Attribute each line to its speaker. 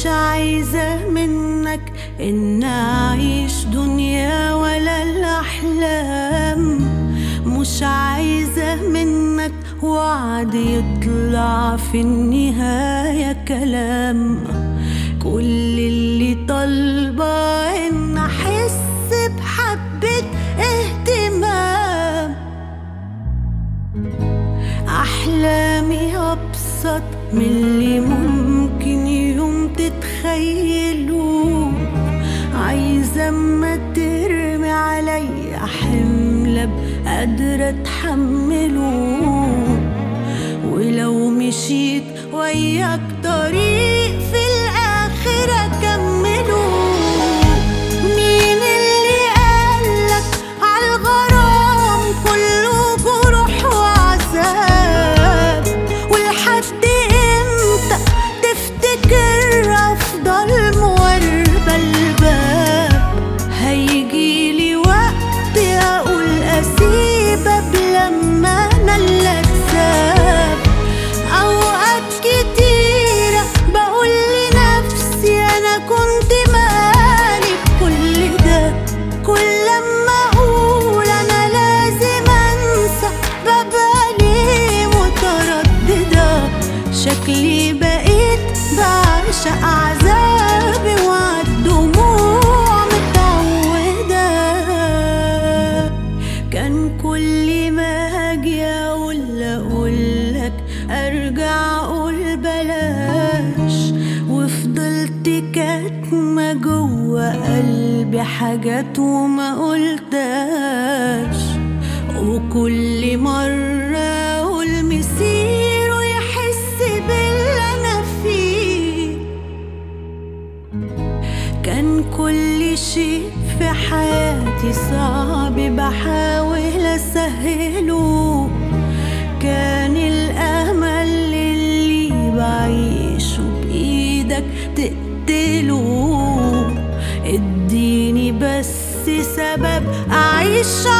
Speaker 1: مش عايزة منك إن أعيش دنيا ولا الأحلام مش عايزة منك وعد يطلع في النهاية كلام كل اللي طالبة إن أحس بحبة اهتمام أحلامي أبسط من اللي ممكن يوم تتخيلوا عايزة أما ترمي عليا حمل أبقى قادرة أتحمله ولو مشيت وياك طريق في الآخر أكمله مين اللي قالك عالغرام كله جروح وعذاب ولحد امتى تفتكر افضل مواربة الباب هيجيلي وقت اقول اسيبك لما انا اللي اتساب اوقات كتيرة بقول لنفسي انا كنت مالي بكل ده كل لما اقول انا لازم انسى ببقى ليه مترددة شكلي بقيت بعشق عذابي وعالدموع متعودة كان كل ما هاجي اقول اقولك ارجع اقول بلاش وفضلت كاتمة جوه قلبي حاجات وما قلتهاش وكل مرة اقول مسيره يحس باللي انا فيه كان كل شيء في حياتي صعب بحاول اسهله كان الامل اللي بعيشه بايدك تقتله اديني بس سبب اعيش